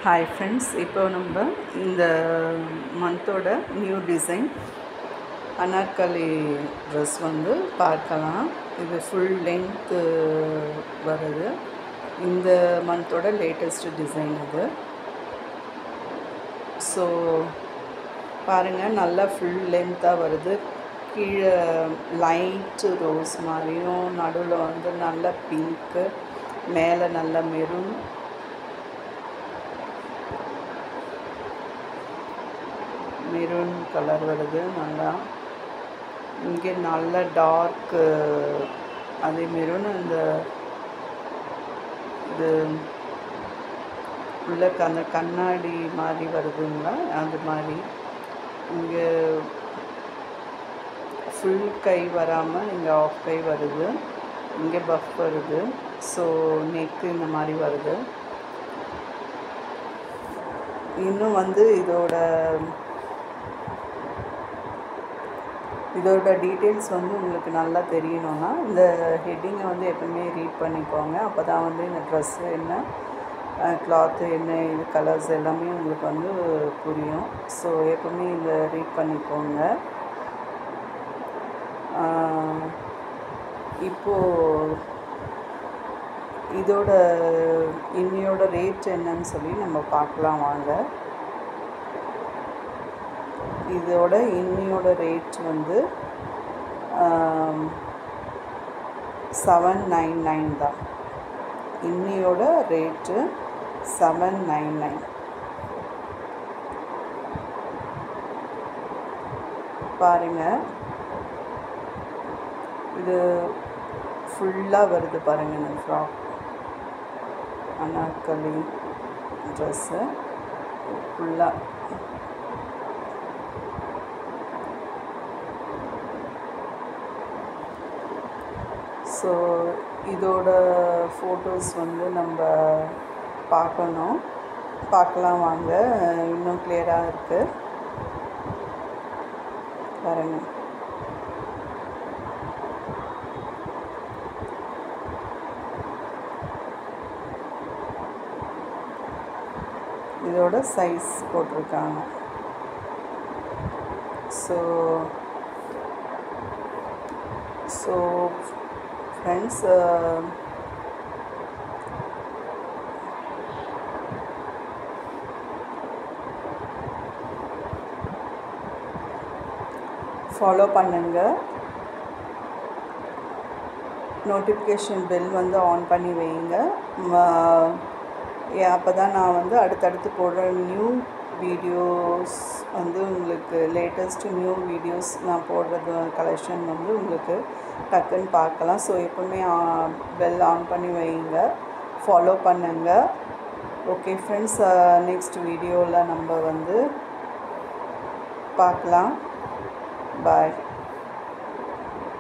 hi friends இப்போ நம்ம இந்த மந்தோட நியூ டிசைன் அனார்கலி ட்ரெஸ் வந்து பார்க்கலாம் இது ஃபுல் லென்த்து வருது இந்த மந்தோட லேட்டஸ்ட் டிசைன் இது ஸோ பாருங்கள் நல்லா ஃபுல் லென்த்தாக வருது கீழே லைட்டு ரோஸ் மாதிரியும் நடுவில் வந்து நல்ல பிங்க்கு மேலே நல்ல மெரூன் மெரூன் கலர் வருது நல்லா இங்கே நல்ல டார்க்கு அதே மெரூன் இந்த இது உள்ள அந்த கண்ணாடி மாதிரி வருதுங்களா அது மாதிரி இங்கே ஃபுல் கை வராமல் இங்கே ஆஃப் கை வருது இங்கே பஃப் வருது ஸோ நெக்கு இந்த மாதிரி வருது இன்னும் வந்து இதோட இதோட டீட்டெயில்ஸ் வந்து உங்களுக்கு நல்லா தெரியணும்னா இந்த ஹெட்டிங்கை வந்து எப்பவுமே ரீட் பண்ணிக்கோங்க அப்போ தான் வந்து இந்த ட்ரெஸ்ஸு என்ன கிளாத்து என்ன இது கலர்ஸ் எல்லாமே உங்களுக்கு வந்து புரியும் ஸோ எப்பவுமே இதை ரீட் பண்ணிக்கோங்க இப்போது இதோட இன்னையோட ரேட் என்னன்னு சொல்லி நம்ம பார்க்கலாம் வாங்க இதோட இன்னையோட ரேட் வந்து செவன் நைன் நைன் தான் இன்னையோட ரேட்டு செவன் நைன் நைன் பாருங்கள் இது ஃபுல்லாக வருது பாருங்கள் இந்த ஃப்ராக் அனாக்கலி ட்ரெஸ்ஸு ஃபுல்லாக ஸோ இதோட ஃபோட்டோஸ் வந்து நம்ம பார்க்கணும் பார்க்கலாம் வாங்க இன்னும் கிளியராக இருக்குது பாருங்கள் இதோட சைஸ் போட்டிருக்காங்க ஸோ ஸோ ஃப்ரெண்ட்ஸ் ஃபாலோ பண்ணுங்கள் நோட்டிஃபிகேஷன் பெல் வந்து ஆன் பண்ணி வைங்க அப்போ தான் நான் வந்து அடுத்தடுத்து போடுற நியூ வீடியோஸ் வந்து உங்களுக்கு லேட்டஸ்ட்டு நியூ வீடியோஸ் நான் போடுறது கலெக்ஷன் வந்து உங்களுக்கு டக்குன்னு பார்க்கலாம் ஸோ எப்போவுமே பெல் ஆன் பண்ணி வைங்க ஃபாலோ பண்ணுங்கள் ஓகே ஃப்ரெண்ட்ஸ் நெக்ஸ்ட் வீடியோவில் நம்ம வந்து பார்க்கலாம் பாய்